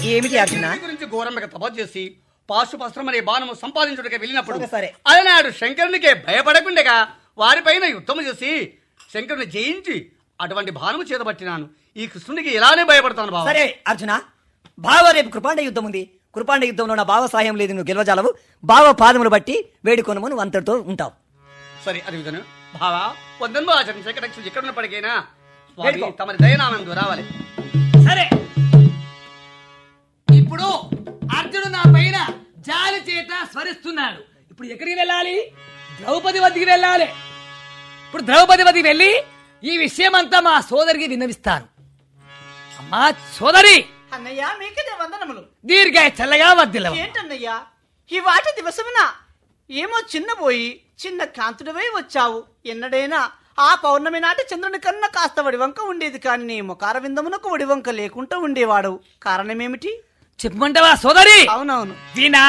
ఏమిటి అర్జున దీని గురించి ఘోరంగా తపస్సు చేసి పాశుపస్త్రం అనే బాణము సంపాదించుటకు వెళ్ళినప్పుడు సరే, సరే. అలనాడు శంకరునికే భయపడకుండగా వారిపైన యుద్ధము చేసి శంకరుని జయించి అటువంటి బాణము చేతబట్టినాను ఈ కృష్ణునికి ఎలానే భయపడతాను బాబా సరే అర్జున బావ రేపు కృపాండ యుద్ధం ఉంది కృపాండ యుద్ధంలో నా బావ సాయం లేదు నువ్వు గెలవజాలవు బావ పాదములు బట్టి వేడుకొనము నువ్వు అంతటితో ఉంటావు సరే అది విధను బావా వద్దను ఆచరణ శంకర ఎక్కడ ఉన్నప్పటికైనా స్వామి వేడుకో. తమరి దయనానందు రావాలి సరే ఇప్పుడు అర్జునుడు నా పైన జాలి చేత స్మరిస్తున్నాడు ఇప్పుడు ఎక్కడికి వెళ్ళాలి ద్రౌపది వద్దకి వెళ్ళాలి ఇప్పుడు ద్రౌపది వద్దకి వెళ్ళి ఈ విషయం అంతా మా సోదరికి విన్నవిస్తాను అమ్మా సోదరి అన్నయ్య మీకే వందనములు దీర్ఘ చల్లగా వర్దిల్లవు ఏంటన్నయ్యా ఈ వాటి దివసమున ఏమో చిన్నపోయి చిన్న కాంతుడివై వచ్చావు ఎన్నడైనా ఆ పౌర్ణమి నాటి చంద్రుని కన్నా కాస్త వడివంక ఉండేది కానీ నీ ముఖార విందమునకు వడివంక లేకుండా ఉండేవాడు కారణమేమిటి చెప్పమంటావా సోదరి అవునవును వినా